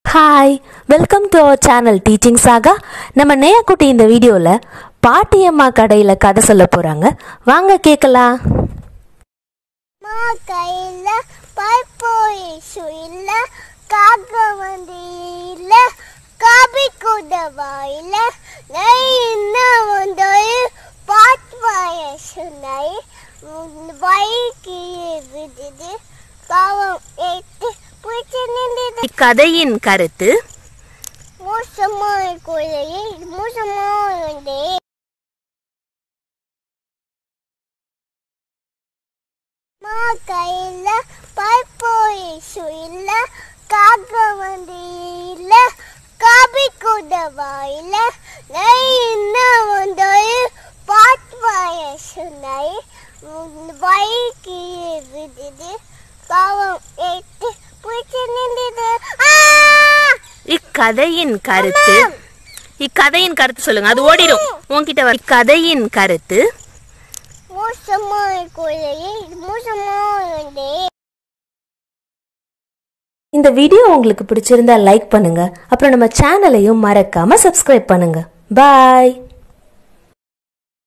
hi welcome to our channel teaching சாகா நம்ம நேயக்குட்டி இந்த வீடியோவில் பாட்டியம்மா கடையில் கதை சொல்ல போகிறாங்க வாங்க கேட்கலாம் மா கையில பைப்போய் சுயில காக்க வந்து இல்ல காபி கூட வாயில நெய் என்ன வந்தோய் பாட் வாய சொன்னாய் வைக்கு விடுது பாவம் எட்டு பிடிச்சு நின்றது இக்கதையின் கருத்து மோசமான குழையை மோசமான மா கையில பைப்போய் சுயில காக்க வந்து இல்ல காபி கூட வாயில நெய் என்ன வந்தோய் பாட் வாய சொன்னாய் வைக்கு விடுது பாவம் எட்டு பிடிச்சு நின்றது ஆ இக்கதையின் கருத்து இக்கதையின் கருத்து சொல்லுங்க அது ஓடிடும் உன்கிட்ட வர இக்கதையின் கருத்து மோசமான குழையை மோசமான இந்த வீடியோ உங்களுக்கு பிடிச்சிருந்தா லைக் பண்ணுங்க அப்புறம் நம்ம சேனலையும் மறக்காம சப்ஸ்கிரைப் பண்ணுங்க பாய்